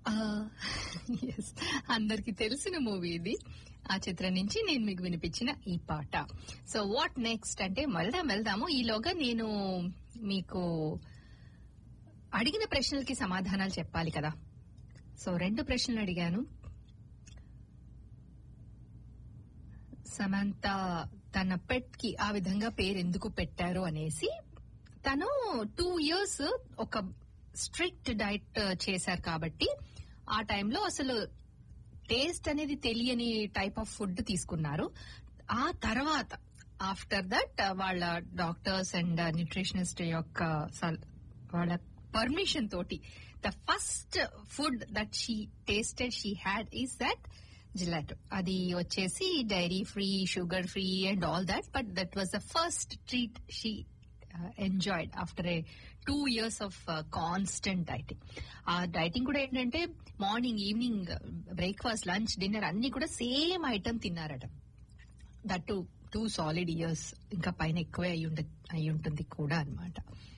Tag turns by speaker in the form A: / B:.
A: yes అందరికి తెలిసిన movie ఇది ఆ చిత్రం నుంచి నేను మీకు వినిపించిన ఈ పాట సో వాట్ నెక్స్ట్ అంటే వెళ్దాం వెళ్దాము ఈలోగా నేను మీకు అడిగిన ప్రశ్నలకి సమాధానాలు చెప్పాలి కదా సో రెండు ప్రశ్నలు అడిగాను సమంత తన పెట్ కి ఆ విధంగా పేరు ఎందుకు పెట్టారు అనేసి తను టూ ఇయర్స్ ఒక స్ట్రిక్ట్ డైట్ చేశారు కాబట్టి ఆ టైంలో అసలు టేస్ట్ అనేది తెలియని టైప్ ఆఫ్ ఫుడ్ తీసుకున్నారు ఆ తర్వాత ఆఫ్టర్ దట్ వాళ్ళ డాక్టర్స్ అండ్ న్యూట్రిషనిస్ట్ యొక్క సల్- వాళ్ళ పర్మిషన్ తోటి the first food that she tasted she had is that gelato అది వచ్చేసి dairy free sugar free and all that but that was the first treat she enjoyed after a two years of constant dieting ఆ dieting కూడా ఏంటంటే morning evening breakfast lunch dinner అన్ని కూడా same item తిన్నారట that to two solid years ఇంకా పైన ఎక్కువే అయి ఉండ అయి ఉంటుంది కూడా అన్నమాట